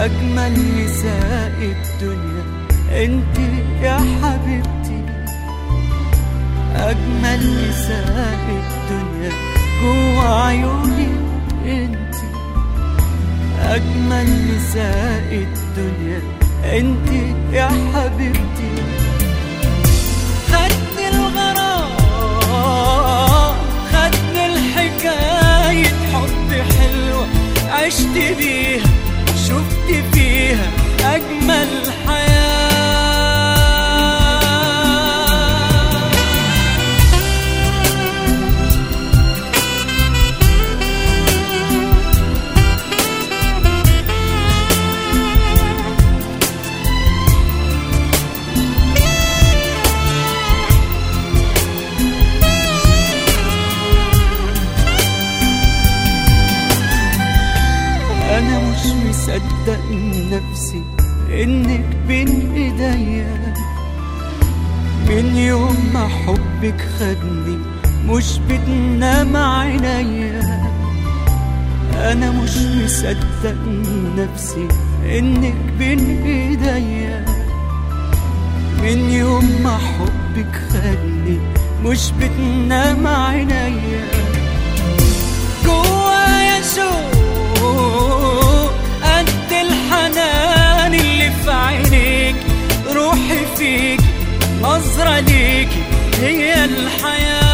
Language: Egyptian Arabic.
أجمل نساء الدنيا انت يا حبيبتي أجمل نساء الدنيا جوا عيوني انت أجمل نساء الدنيا انت يا حبيبتي خدني الغرام خدني الحكاية حب حلوة عشت بيها شفت فيها أجمل حياة أنا مش مصدق نفسي إنك بين إيديا من يوم ما حبك خدني مش بتنام عينيا أنا مش مصدق نفسي إنك بين إيديا من يوم ما حبك خدني مش بتنام عينيا جوايا شوق قد الحنان اللي في عينيك روحي فيك نظرة ليكي هي الحياة